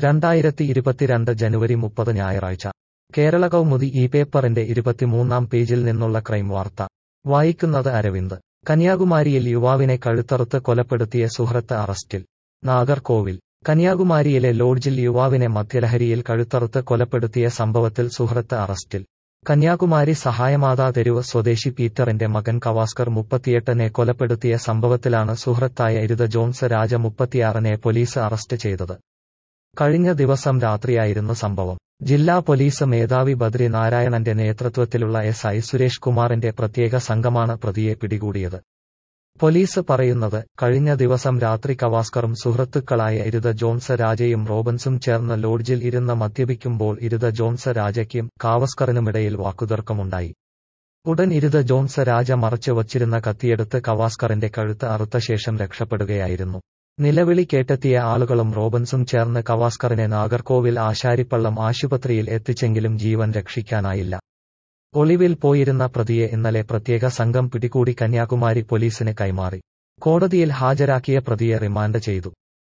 രണ്ടായിരത്തി ഇരുപത്തിരണ്ട് ജനുവരി മുപ്പത് ഞായറാഴ്ച കേരള കൗമുദി ഈ പേപ്പറിന്റെ ഇരുപത്തിമൂന്നാം പേജിൽ നിന്നുള്ള ക്രൈം വാർത്ത വായിക്കുന്നത് അരവിന്ദ് കന്യാകുമാരിയിൽ യുവാവിനെ കഴുത്തറുത്ത് കൊലപ്പെടുത്തിയ സുഹൃത്ത് അറസ്റ്റിൽ നാഗർകോവിൽ കന്യാകുമാരിയിലെ ലോഡ്ജിൽ യുവാവിനെ മദ്യലഹരിയിൽ കഴുത്തറുത്ത് കൊലപ്പെടുത്തിയ സംഭവത്തിൽ സുഹൃത്ത് അറസ്റ്റിൽ കന്യാകുമാരി സഹായമാതാ തെരുവ് സ്വദേശി പീറ്ററിന്റെ മകൻ കവാസ്കർ മുപ്പത്തിയെട്ടിനെ കൊലപ്പെടുത്തിയ സംഭവത്തിലാണ് സുഹൃത്തായ ഇരുത ജോൺസ് രാജ മുപ്പത്തിയാറിനെ പോലീസ് അറസ്റ്റ് ചെയ്തത് കഴിഞ്ഞ ദിവസം രാത്രിയായിരുന്നു സംഭവം ജില്ലാ പോലീസ് മേധാവി ബദ്രി നാരായണന്റെ നേതൃത്വത്തിലുള്ള എസ് ഐ സുരേഷ് കുമാറിന്റെ പ്രത്യേക സംഘമാണ് പ്രതിയെ പിടികൂടിയത് പോലീസ് പറയുന്നത് കഴിഞ്ഞ ദിവസം രാത്രി കവാസ്കറും സുഹൃത്തുക്കളായ ഇരുത ജോൺസ് രാജയും റോബൻസും ചേർന്ന് ലോഡ്ജിൽ ഇരുന്ന് മദ്യപിക്കുമ്പോൾ ഇരുത ജോൺസ് രാജയ്ക്കും കാവസ്കറിനുമിടയിൽ വാക്കുതർക്കമുണ്ടായി ഉടൻ ഇരുത ജോൺസ് രാജ മറച്ചു വച്ചിരുന്ന കത്തിയെടുത്ത് കവാസ്കറിന്റെ കഴുത്ത് അറുത്ത ശേഷം രക്ഷപ്പെടുകയായിരുന്നു നിലവിളി കേട്ടെത്തിയ ആളുകളും റോബൻസും ചേർന്ന് കവാസ്കറിനെ നാഗർകോവിൽ ആശാരിപ്പള്ളം ആശുപത്രിയിൽ എത്തിച്ചെങ്കിലും ജീവൻ രക്ഷിക്കാനായില്ല ഒളിവിൽ പോയിരുന്ന പ്രതിയെ ഇന്നലെ പ്രത്യേക സംഘം പിടികൂടി കന്യാകുമാരി പോലീസിന് കൈമാറി കോടതിയിൽ ഹാജരാക്കിയ പ്രതിയെ റിമാൻഡ് ചെയ്തു